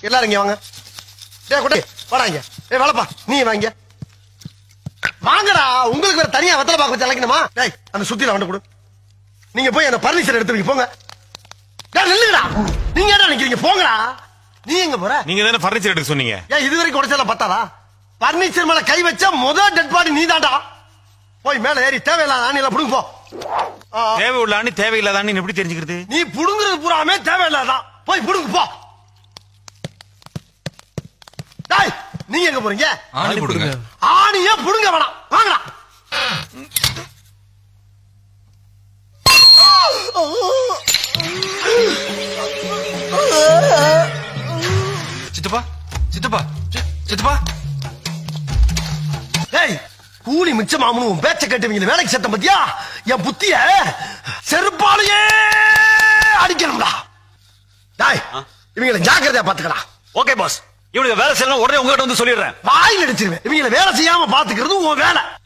எல்லாரும் இங்க வாங்க டேய் குட்டி வாடா இங்க ஏய் வாழப்பா நீ வாங்க வாங்கடா உங்களுக்கு வேற தனியா வெத்தலை பாக்க வச்சு அழைக்கணுமா டேய் அந்த சுத்தில வந்து கொடு நீங்க போய் அந்த பர்னிச்சர் எடுத்து வைங்க போங்க டேய் நில்லுங்கடா நீங்க என்ன நினைக்கிறீங்க போங்கடா நீ எங்க போற நீங்க தானே பர்னிச்சர் எடுக்க சொன்னீங்க ஏன் இது வரைக்கும் உடைச்சல பத்தாதா பர்னிச்சர் மேல கை வச்ச முதல் டெட் பாடி நீ போய் மேல ஏறி தேவையில்லாத ஆணியில புடுங்க போ ஆ, தேவை உள்ள அணி தேவையில்லாத அணி எப்படி தெரிஞ்சுக்கிறது நீ புடுங்குறது பூராமே தேவையில்லாதான் போய் புடுங்க போ டேய் நீங்க எங்க போறீங்க ஆணி போடுங்க ஆணியே புடுங்க வேணாம் வாங்கடா சித்தப்பா சித்தப்பா சி- சித்தப்பா டேய் கூலி மிச்சமாமனு உன் பேச்ச கேட்டவங்க வேலைக்கு சேர்த்த பத்தியா என் புத்திய செருப்பாலேயே அடிக்கணும்டா டேய் இவங்களை ஜாக்கிரதையா பாத்துக்கடா ஓகே பாஸ் இவனுக்கு வேலை செய்யலாம் உடனே உங்ககிட்ட வந்து சொல்லிடுறேன் வாயில் அடிச்சிருவேன் இவங்களை வேலை செய்யாம பாத்துக்கிறது உன் வேலை